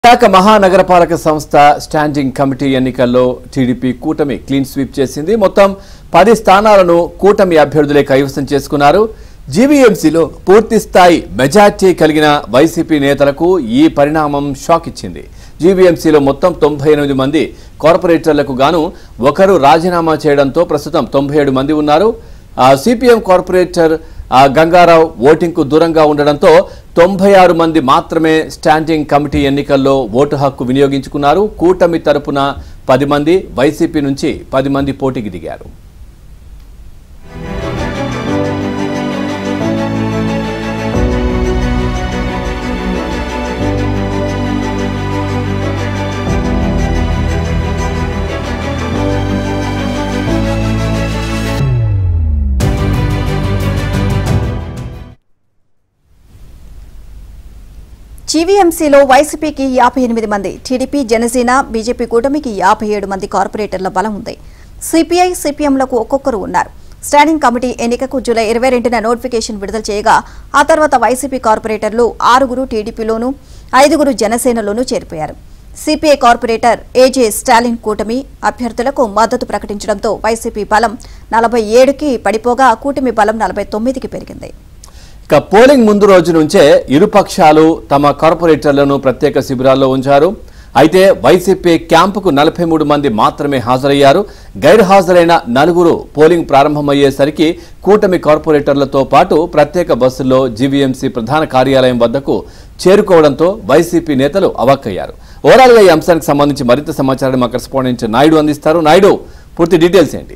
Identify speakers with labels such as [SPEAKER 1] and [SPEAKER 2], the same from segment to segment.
[SPEAKER 1] విశాఖ మహానగరపాలక సంస్థ standing committee ఎన్నికల్లో టీడీపీ కూటమి క్లీన్ స్వీప్ చేసింది మొత్తం పది స్థానాలను కూటమి అభ్యర్థులే కైవసం చేసుకున్నారు జీవీఎంసీలో పూర్తి స్థాయి మెజార్టీ కలిగిన వైసీపీ నేతలకు ఈ పరిణామం షాక్ ఇచ్చింది జీవీఎంసీలో మొత్తం తొంభై ఎనిమిది మంది కార్పొరేటర్లకు గాను ఒకరు రాజీనామా చేయడంతో ప్రస్తుతం తొంభై ఏడు మంది ఉన్నారు ఆ సిపిఎం కార్పొరేటర్ ఆ గంగారావు ఓటింగ్కు దూరంగా ఉండడంతో తొంభై ఆరు మంది మాత్రమే స్టాండింగ్ కమిటీ ఎన్నికల్లో ఓటు హక్కు వినియోగించుకున్నారు కూటమి తరపున పది మంది వైసీపీ నుంచి పది మంది పోటీకి దిగారు
[SPEAKER 2] జీవీఎంసీలో వైసీపీకి యాభై ఎనిమిది మంది టీడీపీ జనసేన బీజేపీ కూటమికి యాభై ఏడు మంది కార్పొరేటర్ల బలం ఉంది సిపిఐ సిపిఎంలకు ఒక్కొక్కరు ఉన్నారు స్టాండింగ్ కమిటీ ఎన్నికకు జూలై ఇరవై రెండున నోటిఫికేషన్ విడుదల చేయగా ఆ తర్వాత వైసీపీ కార్పొరేటర్లు ఆరుగురు టీడీపీలోనూ ఐదుగురు జనసేనలోనూ చేరిపోయారు సిపిఐ కార్పొరేటర్ ఏజే స్టాలిన్ కూటమి అభ్యర్థులకు మద్దతు ప్రకటించడంతో వైసీపీ బలం నలభై ఏడుకి పడిపోగా కూటమి బలం నలభై తొమ్మిదికి పెరిగింది
[SPEAKER 1] ఇక పోలింగ్ ముందు రోజు నుంచే ఇరుపక్షాలు తమ కార్పొరేటర్లను ప్రత్యేక శిబిరాల్లో ఉంచారు అయితే వైసీపీ క్యాంపుకు నలభై మూడు మంది మాత్రమే హాజరయ్యారు గైర్ హాజరైన నలుగురు పోలింగ్ ప్రారంభమయ్యేసరికి కూటమి కార్పొరేటర్లతో పాటు ప్రత్యేక బస్సుల్లో జీవీఎంసీ ప్రధాన కార్యాలయం వద్దకు చేరుకోవడంతో వైసీపీ నేతలు అవాక్కయ్యారు ఓవరాల్ గా ఈ అంశానికి సంబంధించి మరింత సమాచారం మా కరెస్పాండెంట్ నాయుడు అందిస్తారు నాయుడు పూర్తి డీటెయిల్స్ ఏంటి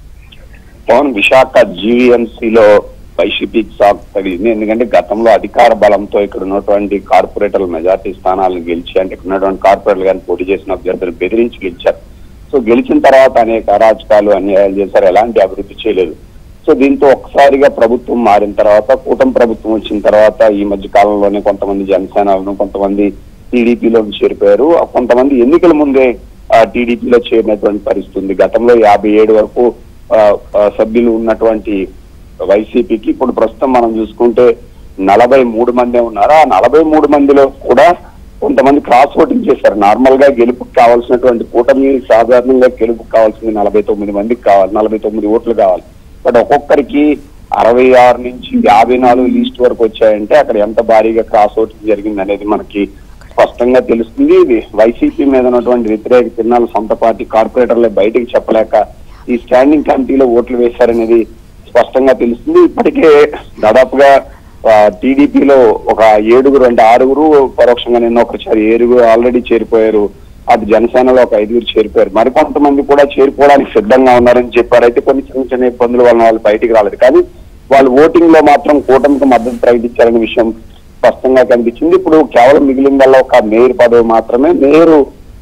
[SPEAKER 3] పవన్ విశాఖ జీవీఎంసీలో వైసీపీకి సాగు తగిలింది ఎందుకంటే గతంలో అధికార బలంతో ఇక్కడ ఉన్నటువంటి కార్పొరేటర్ల మెజార్టీ స్థానాలను గెలిచి అంటే ఇక్కడ ఉన్నటువంటి కార్పొరేటర్లు కానీ పోటీ చేసిన అభ్యర్థులు బెదిరించి గెలిచారు సో గెలిచిన తర్వాత అనేక అరాచకాలు అన్యాయాలు చేశారు ఎలాంటి అభివృద్ధి చేయలేదు సో దీంతో ఒక్కసారిగా ప్రభుత్వం మారిన తర్వాత కూటమి ప్రభుత్వం వచ్చిన తర్వాత ఈ మధ్య కాలంలోనే కొంతమంది జనసేనలను కొంతమంది టీడీపీలో చేరిపోయారు ఆ కొంతమంది ఎన్నికల ముందే టీడీపీలో చేరినటువంటి పరిస్థితి ఉంది గతంలో యాభై ఏడు వరకు ఆ, ఆ, సభ్యులు ఉన్నటువంటి వైసీపీకి ఇప్పుడు ప్రస్తుతం మనం చూసుకుంటే నలభై మూడు మందే ఉన్నారు ఆ నలభై మూడు మందిలో కూడా కొంతమంది క్రాస్ ఓటింగ్ చేశారు నార్మల్ గా గెలుపుకి కావాల్సినటువంటి కూటమి సాధారణంగా గెలుపుకి కావాల్సింది నలభై తొమ్మిది మందికి కావాలి నలభై తొమ్మిది ఓట్లు కావాలి బట్ ఒక్కొక్కరికి అరవై ఆరు నుంచి యాభై నాలుగు లీస్ట్ వరకు వచ్చాయంటే అక్కడ ఎంత భారీగా క్రాస్ ఓటింగ్ జరిగింది అనేది మనకి స్పష్టంగా తెలుస్తుంది ఇది వైసీపీ మీద ఉన్నటువంటి వ్యతిరేక చిహ్నాలు సొంత పార్టీ కార్పొరేటర్లే బయటికి చెప్పలేక ఈ స్టాండింగ్ కమిటీలో ఓట్లు వేశారనేది స్పష్టంగా తెలుస్తుంది ఇప్పటికే దాదాపుగా టీడీపీలో ఒక ఏడుగురు అంటే ఆరుగురు పరోక్షంగా నిన్న ఒకసారి ఏడుగురు ఆల్రెడీ చేరిపోయారు అటు జనసేనలో ఒక ఐదుగురు చేరిపోయారు మరికొంతమంది కూడా చేరిపోవడానికి సిద్ధంగా ఉన్నారని చెప్పారు అయితే కొన్ని చిన్న చిన్న ఇబ్బందుల వలన వాళ్ళు బయటికి రాలేదు కానీ వాళ్ళు ఓటింగ్ లో మాత్రం కూటమికి మద్దతు ప్రకటించారనే విషయం స్పష్టంగా కనిపించింది ఇప్పుడు కేవలం మిగిలిందల్లా ఒక మేయర్ పదవి మాత్రమే మేయరు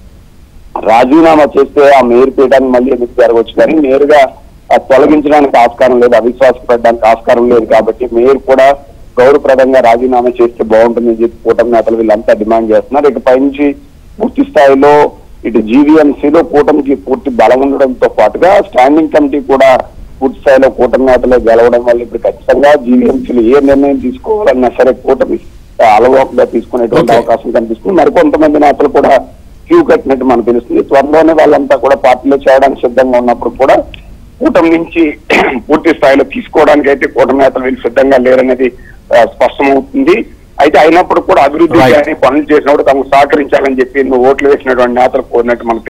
[SPEAKER 3] రాజీనామా చేస్తే ఆ మేయర్ పీఠాన్ని మళ్ళీ ఎందుకు జరగవచ్చు కానీ నేరుగా ఆ తొలగించడానికి ఆస్కారం లేదు అవిశ్వాస పెట్టడానికి ఆస్కారం లేదు కాబట్టి మేయర్ కూడా గౌరవప్రదంగా రాజీనామా చేస్తే బాగుంటుందని చెప్పి కూటమి నేతలు వీళ్ళంతా డిమాండ్ చేస్తున్నారు ఇకపై నుంచి పూర్తి స్థాయిలో ఇటు జీవీఎంసీలో కూటమికి పూర్తి బలం ఉండడంతో పాటుగా స్టాండింగ్ కమిటీ కూడా పూర్తి స్థాయిలో కూటమి నేతలే గెలవడం వల్ల ఇప్పుడు ఖచ్చితంగా జీవీఎంసీలు ఏ నిర్ణయం తీసుకోవాలన్నా సరే కూటమి అలవాటుగా తీసుకునేటువంటి
[SPEAKER 1] Okay.
[SPEAKER 3] అవకాశం కనిపిస్తుంది మరికొంతమంది నేతలు కూడా క్యూ కట్టినట్టు మనకు తెలుస్తుంది త్వరలోనే వాళ్ళంతా కూడా పార్టీలో చేయడానికి సిద్ధంగా ఉన్నప్పుడు కూడా కూటమి నుంచి పూర్తి స్థాయిలో తీసుకోవడానికి అయితే కూటమి నేతలు వీళ్ళు సిద్ధంగా లేరనేది ఆ, స్పష్టమవుతుంది అయితే అయినప్పుడు కూడా అభివృద్ధి
[SPEAKER 1] Right.
[SPEAKER 3] కానీ పనులు చేసినప్పుడు తమకు సహకరించాలని చెప్పి నువ్వు ఓట్లు వేసినటువంటి నేతలు కోరినట్టు మనకు